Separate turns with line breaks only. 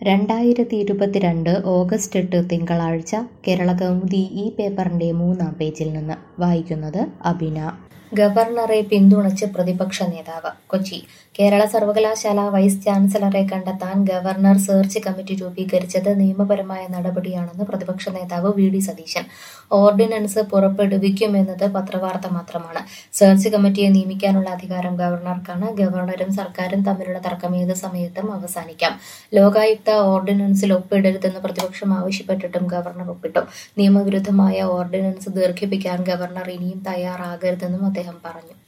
രണ്ടായിരത്തി ഇരുപത്തിരണ്ട് ഓഗസ്റ്റ് എട്ട് തിങ്കളാഴ്ച കേരള കൗമുദി ഈ പേപ്പറിന്റെ മൂന്നാം പേജിൽ നിന്ന് വായിക്കുന്നത് അബിന ഗവർണറെ പിന്തുണച്ച് പ്രതിപക്ഷ നേതാവ് കൊച്ചി കേരള സർവകലാശാല വൈസ് ചാൻസലറെ കണ്ടെത്താൻ ഗവർണർ സെർച്ച് കമ്മിറ്റി രൂപീകരിച്ചത് നിയമപരമായ നടപടിയാണെന്ന് പ്രതിപക്ഷ നേതാവ് വി ഡി സതീശൻ ഓർഡിനൻസ് പുറപ്പെടുവിക്കുമെന്നത് പത്രവാർത്ത മാത്രമാണ് സെർച്ച് കമ്മിറ്റിയെ നിയമിക്കാനുള്ള അധികാരം ഗവർണർക്കാണ് ഗവർണറും സർക്കാരും തമ്മിലുള്ള തർക്കം ഏത് സമയത്തും അവസാനിക്കാം ലോകായുക്ത ഓർഡിനൻസിൽ ഒപ്പിടരുതെന്ന് പ്രതിപക്ഷം ആവശ്യപ്പെട്ടിട്ടും ഗവർണർ ഒപ്പിട്ടു നിയമവിരുദ്ധമായ ഓർഡിനൻസ് ദീർഘിപ്പിക്കാൻ ഗവർണർ ഇനിയും തയ്യാറാകരുതെന്നും അദ്ദേഹം പറഞ്ഞു